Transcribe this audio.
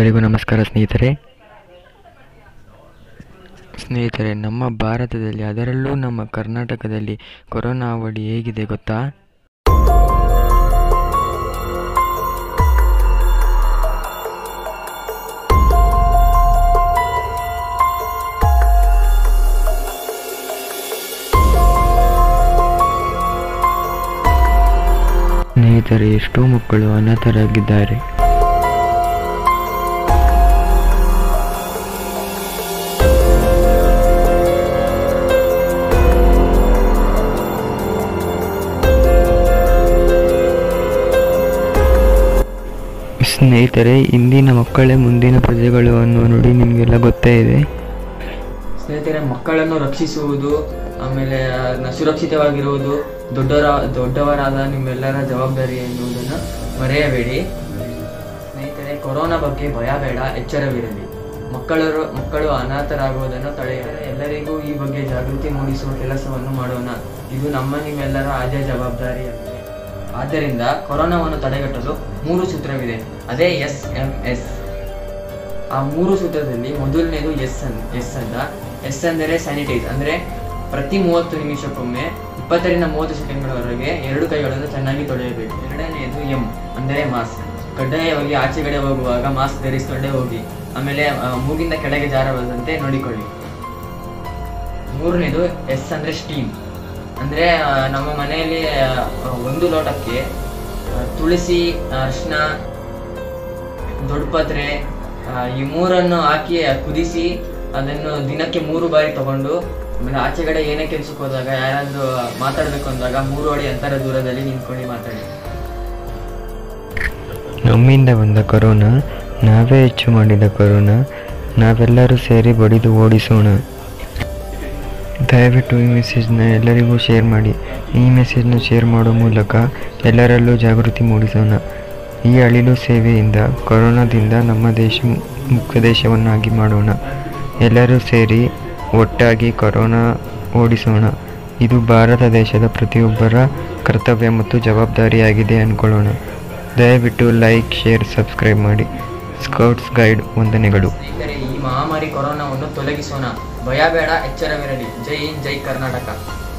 ಎಲ್ಲರಿಗೂ ನಮಸ್ಕಾರ ಸ್ನೇಹಿತರೆ ಸ್ನೇಹಿತರೆ ನಮ್ಮ ಭಾರತದಲ್ಲಿ ಅದರಲ್ಲೂ ನಮ್ಮ ಕರ್ನಾಟಕದಲ್ಲಿ ಕೊರೋನಾ ಅವಳಿ ಹೇಗಿದೆ ಗೊತ್ತಾ ಸ್ನೇಹಿತರೆ ಎಷ್ಟೋ ಮಕ್ಕಳು ಅನಾಥರಾಗಿದ್ದಾರೆ ಸ್ನೇಹಿತರೆ ಇಂದಿನ ಮಕ್ಕಳೇ ಮುಂದಿನ ಪ್ರಜೆಗಳು ಅನ್ನುವ ನುಡಿ ನಿಮಗೆಲ್ಲ ಗೊತ್ತೇ ಇದೆ ಸ್ನೇಹಿತರೆ ಮಕ್ಕಳನ್ನು ರಕ್ಷಿಸುವುದು ಆಮೇಲೆ ಅದನ್ನ ಸುರಕ್ಷಿತವಾಗಿರುವುದು ದೊಡ್ಡವರ ದೊಡ್ಡವರಾದ ನಿಮ್ಮೆಲ್ಲರ ಜವಾಬ್ದಾರಿ ಎನ್ನುವುದನ್ನು ಮರೆಯಬೇಡಿ ಸ್ನೇಹಿತರೆ ಕೊರೋನಾ ಬಗ್ಗೆ ಭಯ ಬೇಡ ಎಚ್ಚರವಿರಲಿ ಮಕ್ಕಳರು ಮಕ್ಕಳು ಅನಾಥರಾಗುವುದನ್ನು ತಡೆಯಲು ಎಲ್ಲರಿಗೂ ಈ ಬಗ್ಗೆ ಜಾಗೃತಿ ಮೂಡಿಸುವ ಕೆಲಸವನ್ನು ಮಾಡೋಣ ಇದು ನಮ್ಮ ನಿಮ್ಮೆಲ್ಲರ ಆದ್ಯ ಜವಾಬ್ದಾರಿಯಾಗಿದೆ ಆದ್ದರಿಂದ ಕೊರೋನಾವನ್ನು ತಡೆಗಟ್ಟಲು ಮೂರು ಸೂತ್ರವಿದೆ ಅದೇ ಎಸ್ ಎಂ ಎಸ್ ಆ ಮೂರು ಸೂತ್ರದಲ್ಲಿ ಮೊದಲನೇದು ಎಸ್ ಅನ್ ಎಸ್ ಅಂತ ಎಸ್ ಅಂದರೆ ಸ್ಯಾನಿಟೈಸ್ ಅಂದರೆ ಪ್ರತಿ ಮೂವತ್ತು ನಿಮಿಷಕ್ಕೊಮ್ಮೆ ಇಪ್ಪತ್ತರಿಂದ ಮೂವತ್ತು ಸೆಕೆಂಡ್ಗಳವರೆಗೆ ಎರಡು ಕೈಗಳನ್ನು ಚೆನ್ನಾಗಿ ತೊಳೆಯಬೇಕು ಎರಡನೆಯದು ಎಂ ಅಂದರೆ ಮಾಸ್ಕ್ ಕಡ್ಡಾಯವಾಗಿ ಆಚೆಗಡೆ ಹೋಗುವಾಗ ಮಾಸ್ಕ್ ಧರಿಸಿಕೊಂಡೇ ಹೋಗಿ ಆಮೇಲೆ ಆ, ಮೂಗಿಂದ ಕೆಳಗೆ ಜಾರಬಾರದಂತೆ ನೋಡಿಕೊಳ್ಳಿ ಮೂರನೇದು ಎಸ್ ಅಂದರೆ ಸ್ಟೀಮ್ ಅಂದರೆ ನಮ್ಮ ಮನೆಯಲ್ಲಿ ಆ, ಒಂದು ಲೋಟಕ್ಕೆ ಆ, ತುಳಸಿ ಅರಿಶಿನ ದೊಡ್ಡಪತ್ರೆ ಆ, ಈ ಮೂರನ್ನು ಹಾಕಿ ಕುದಿಸಿ ಅದನ್ನು ದಿನಕ್ಕೆ ಮೂರು ಬಾರಿ ತಗೊಂಡು ಆಮೇಲೆ ಆಚೆಗಡೆ ಏನೇ ಕೆಲ್ಸಕ್ಕೆ ಹೋದಾಗ ಯಾರಾದ್ರೂ ಮಾತಾಡ್ಬೇಕು ಅಂದಾಗ ಮೂರು ಅಡಿ ಅಂತರ ದೂರದಲ್ಲಿ ನಿಂತ್ಕೊಂಡು ಮಾತಾಡಿ ನಮ್ಮಿಂದ ಬಂದ ಕೊರೋನಾ ನಾವೇ ಹೆಚ್ಚು ಮಾಡಿದ ಕೊರೋನಾ ನಾವೆಲ್ಲರೂ ಸೇರಿ ಬಡಿದು ಓಡಿಸೋಣ ದಯವಿಟ್ಟು ಈ ಮೆಸೇಜ್ನ ಎಲ್ಲರಿಗೂ ಶೇರ್ ಮಾಡಿ ಈ ಮೆಸೇಜ್ನ ಶೇರ್ ಮಾಡೋ ಮೂಲಕ ಎಲ್ಲರಲ್ಲೂ ಜಾಗೃತಿ ಮೂಡಿಸೋಣ ಈ ಅಳಿಲು ಸೇವೆಯಿಂದ ಕೊರೋನಾದಿಂದ ನಮ್ಮ ದೇಶ ಮುಕ್ತ ದೇಶವನ್ನಾಗಿ ಮಾಡೋಣ ಎಲ್ಲರೂ ಸೇರಿ ಒಟ್ಟಾಗಿ ಕೊರೋನಾ ಓಡಿಸೋಣ ಇದು ಭಾರತ ದೇಶದ ಪ್ರತಿಯೊಬ್ಬರ ಕರ್ತವ್ಯ ಮತ್ತು ಜವಾಬ್ದಾರಿಯಾಗಿದೆ ಅಂದ್ಕೊಳ್ಳೋಣ ದಯವಿಟ್ಟು ಲೈಕ್ ಶೇರ್ ಸಬ್ಸ್ಕ್ರೈಬ್ ಮಾಡಿ ಸ್ಕೌಟ್ಸ್ ಗೈಡ್ ವಂದನೆಗಳು ಸ್ನೇಹಿತರೆ ಈ ಮಹಾಮಾರಿ ಕೊರೋನಾವನ್ನು ತೊಲಗಿಸೋಣ ಭಯ ಬೇಡ ಎಚ್ಚರವಿರಲಿ ಜೈ ಹಿಂದ್ ಜೈ ಕರ್ನಾಟಕ